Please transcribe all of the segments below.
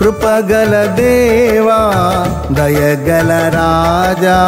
కృపగల దేవా దయగల రాజా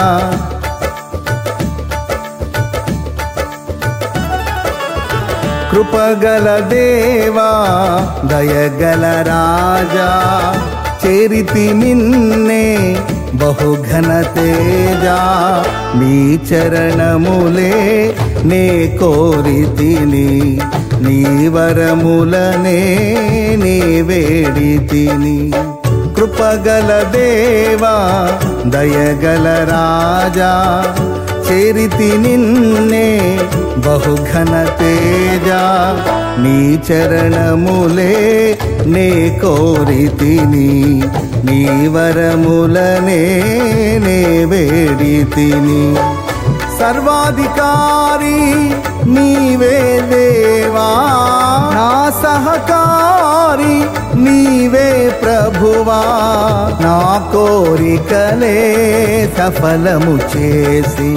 కృపగల దేవా దయగల రాజా చేరితి నిన్నే బహుఘన తేజా నీ చరణములే నే కోరితిని నీ వరములనే నే వేడితిని కృపగల దేవా దయగల రాజా చేరితి నిన్నే బహుఘన తేజా నీ చరణములే నే కోరితిని నీ వరములనే నే వేడితిని సర్వాధికారి నీవే దేవా నా సహకారి నీవే ప్రభువా నా కోరికలే సఫలము చేసి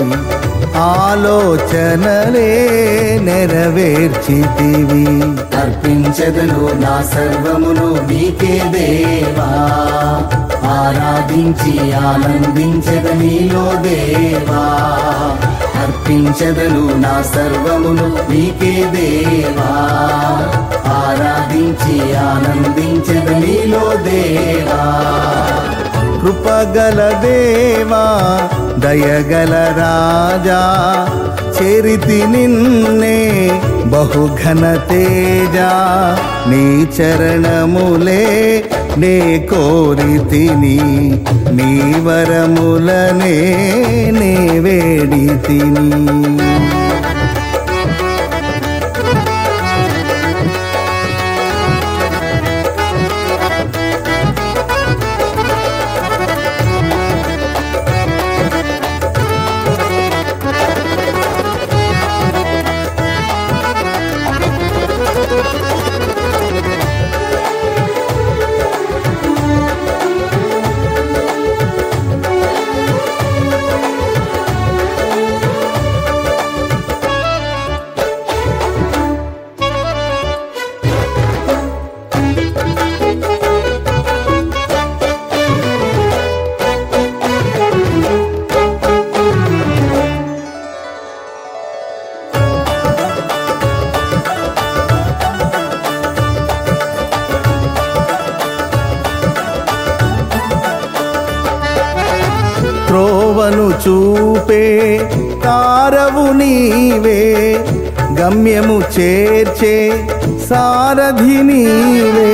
ఆలోచనలే నెరవేర్చితివి అర్పించదను నా సర్వమును నీకే దేవా ఆరాధించి ఆనందించద నీలో దేవా అర్పించదను నా సర్వమును నీకే దేవా ఆరాధించి ఆనందించద నీలో దేవా కృపగల దేవా దయగల రాజా చేరితి నిన్నే బహుఘన తేజా నీ చరణములే నే కోరితిని నీ వరములనే నే వేడితిని త్రోవను చూపే తారవు నీవే గమ్యము చేర్చే సారథి నీవే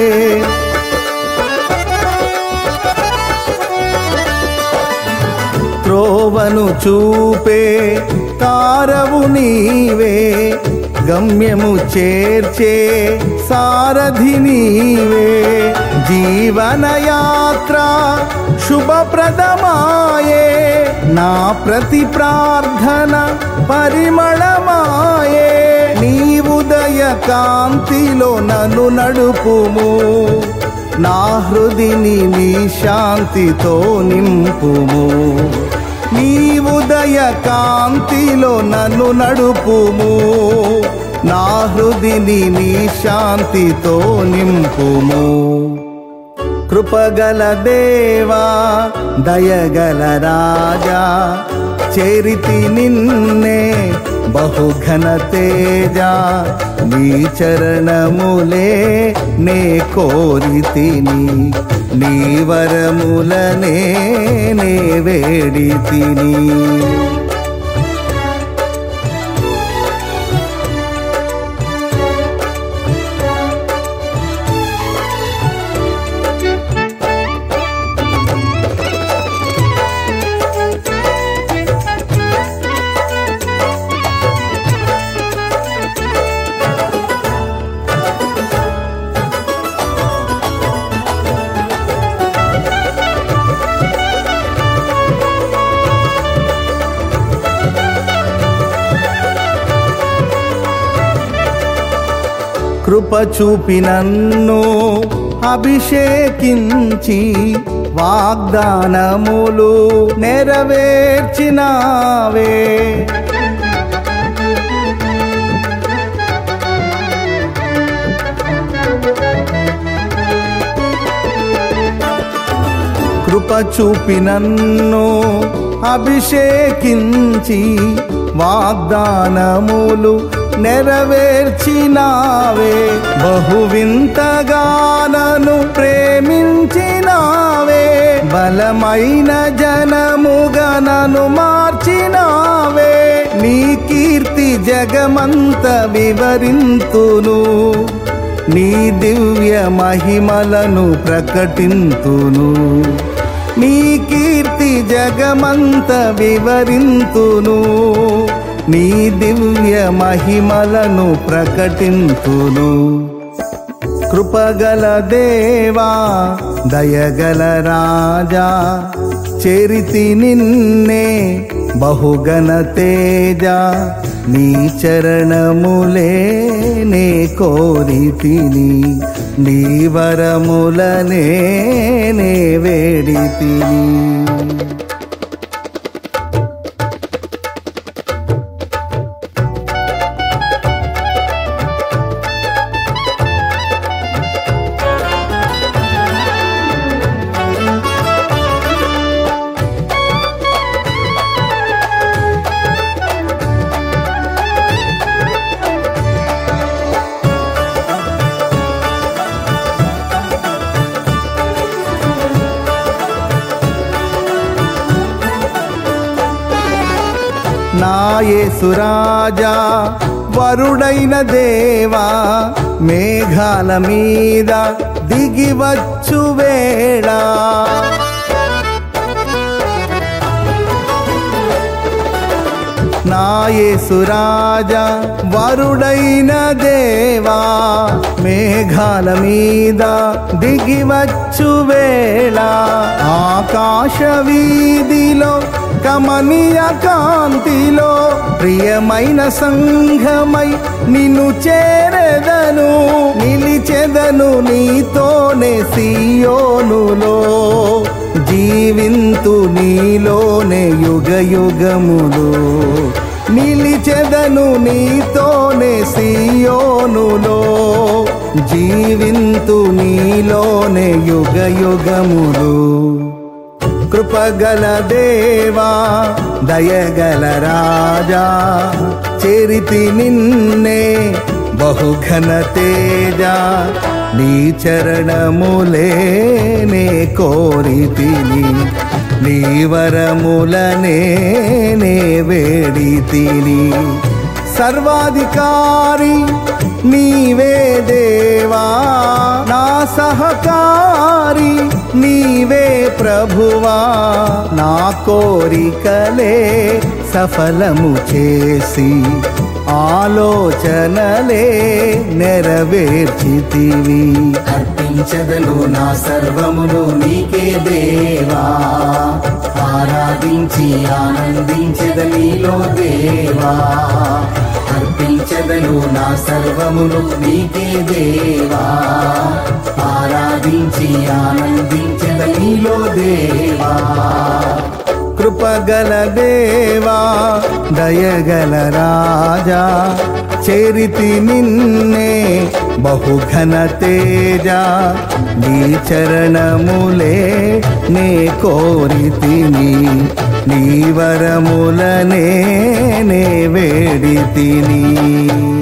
త్రోవను చూపే తారవు నీవే గమ్యము చేర్చే సారథి నీవే జీవనయాత్ర శుభప్రదమాయే నా ప్రతి ప్రార్థన పరిమళమాయే నీ ఉదయ కాంతిలో నన్ను నడుపుము నా హృదిని నీ శాంతితో నింపుము నీ ఉదయ కాంతిలో నన్ను నడుపుము నా హృదిని నీ శాంతితో నింపుము కృపగల దేవా దయగల రాజా చేరితి నిన్నే బహుఘన తేజా నీ చరణములే నే కోరితిని నీ వరములనే నే వేడితిని కృప చూపి నన్ను అభిషేకించి వాగ్దానములు నెరవేర్చినావే కృప చూపి నన్ను అభిషేకించి వాగ్దానములు నెరవేర్చినావే బహు వింతగానను ప్రేమించినావే బలమైన జనముగా నన్ను మార్చినావే నీ కీర్తి జగమంత వివరింతును నీ దివ్య మహిమలను ప్రకటింతును నీ కీర్తి జగమంత వివరింతును నీ దివ్య మహిమలను ప్రకటింతును కృపగల దేవా దయగల రాజా చేరితి నిన్నే బహుగణ తేజ నీ చరణములే నే కోరితిని నీ వరములనే నే వేడితిని నాయసురాజా వరుడైన దేవా మేఘాల మీద దిగివచ్చు వేళ నాయసురాజా వరుడైన దేవా మేఘాల మీద దిగివచ్చు వేళ ఆకాశ వీధిలో కమనీయ కాంతిలో ప్రియమైన సంఘమై నిన్ను చేరెదను నిలిచెదను నీతోనే సియోనులో జీవింతు నీలోనే యుగ యుగములు నిలిచెదను నీతోనే సియోనులో జీవింతు నీలోనే యుగ యుగములు కృపగల దేవా దయగల రాజా చేరితి నిన్నే బహుఘన తేజ నీ చరణములే నే కోరితిని నీ వరములనే నే వేడితిని సర్వాధికారి నీవే దేవా నా సహకారి నీవే ప్రభువా నా కోరికలే సఫలము చేసి ఆలోచనలే నెరవేర్చితివి అర్పించదను నా సర్వమును నీకే దేవా ఆరాధించి ఆనందించద నీలో దేవా అర్పించదను నా సర్వమును నీకే దేవా ఆరాధించి ఆనందించద నీలో దేవా కృపగల దేవా దయగల రాజా చేరితి నిన్నే బహుఘన తేజ నీ చరణములే నే కోరితిని నీ వరములనే నే వేడితిని